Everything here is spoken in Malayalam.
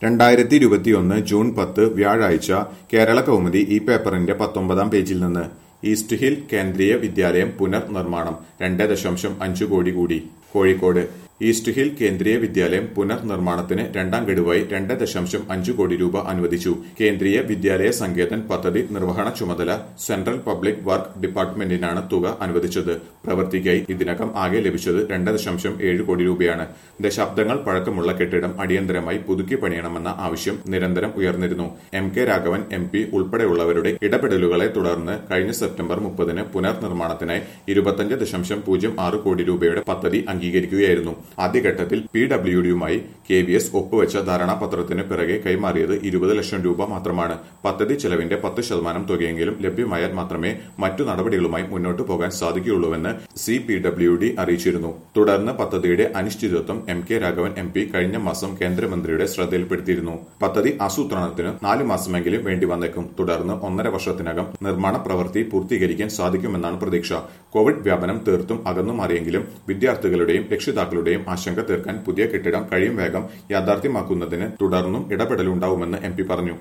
രണ്ടായിരത്തി ഇരുപത്തിയൊന്ന് ജൂൺ പത്ത് വ്യാഴാഴ്ച കേരള കൗമുദി ഈ പേപ്പറിന്റെ പത്തൊമ്പതാം പേജിൽ നിന്ന് ഈസ്റ്റ് ഹിൽ കേന്ദ്രീയ വിദ്യാലയം പുനർനിർമ്മാണം രണ്ട് ദശാംശം അഞ്ച് കോടി കൂടി കോഴിക്കോട് ഈസ്റ്റ് ഹിൽ കേന്ദ്രീയ വിദ്യാലയം പുനർനിർമ്മാണത്തിന് രണ്ടാം ഗഡുവായി രണ്ട് ദശാംശം അഞ്ച് കോടി രൂപ അനുവദിച്ചു കേന്ദ്രീയ വിദ്യാലയ സങ്കേതൻ പദ്ധതി നിർവഹണ ചുമതല സെൻട്രൽ പബ്ലിക് വർക്ക് ഡിപ്പാർട്ട്മെന്റിനാണ് തുക അനുവദിച്ചത് പ്രവൃത്തിക്കായി ഇതിനകം ആകെ ലഭിച്ചത് രണ്ട് ദശാംശം ഏഴ് കോടി രൂപയാണ് ദശാബ്ദങ്ങൾ പഴക്കമുള്ള കെട്ടിടം അടിയന്തരമായി പുതുക്കി പണിയണമെന്ന ആവശ്യം നിരന്തരം ഉയർന്നിരുന്നു M K Raghavan M P ഉൾപ്പെടെയുള്ളവരുടെ ഇടപെടലുകളെ തുടർന്ന് കഴിഞ്ഞ സെപ്റ്റംബർ മുപ്പതിന് പുനർനിർമ്മാണത്തിനായി ഇരുപത്തഞ്ച് ദശാംശം പൂജ്യം ആറ് കോടി രൂപയുടെ പദ്ധതി അംഗീകരിക്കുകയായിരുന്നു ആദ്യഘട്ടത്തിൽ പി ഡബ്ല്യു ഡിയുമായി കെ വി എസ് ഒപ്പുവെച്ച ധാരണാപത്രത്തിന് പിറകെ കൈമാറിയത് ഇരുപത് ലക്ഷം രൂപ മാത്രമാണ് പദ്ധതി ചെലവിന്റെ പത്ത് ശതമാനം തുകയെങ്കിലും ലഭ്യമായാൽ മാത്രമേ മറ്റു നടപടികളുമായി മുന്നോട്ടു പോകാൻ സാധിക്കുകയുള്ളൂവെന്ന് സി പി ഡബ്ല്യു ഡി അറിയിച്ചിരുന്നു തുടർന്ന് പദ്ധതിയുടെ അനിശ്ചിതത്വം M K Raghavan M P കഴിഞ്ഞ മാസം കേന്ദ്രമന്ത്രിയുടെ ശ്രദ്ധയിൽപ്പെടുത്തിയിരുന്നു പദ്ധതി ആസൂത്രണത്തിന് നാല് മാസമെങ്കിലും വേണ്ടി വന്നേക്കും തുടർന്ന് ഒന്നര വർഷത്തിനകം നിർമ്മാണ പ്രവൃത്തി പൂർത്തീകരിക്കാൻ സാധിക്കുമെന്നാണ് പ്രതീക്ഷ കോവിഡ് വ്യാപനം തീർത്തും അകന്നു മാറിയെങ്കിലും വിദ്യാർത്ഥികളുടെയും രക്ഷിതാക്കളുടെയും ആശങ്ക തീർക്കാൻ പുതിയ കെട്ടിടം കഴിയും വേഗം യാഥാർത്ഥ്യമാക്കുന്നതിന് തുടർന്നും ഇടപെടലുണ്ടാവുമെന്ന് എം പി പറഞ്ഞു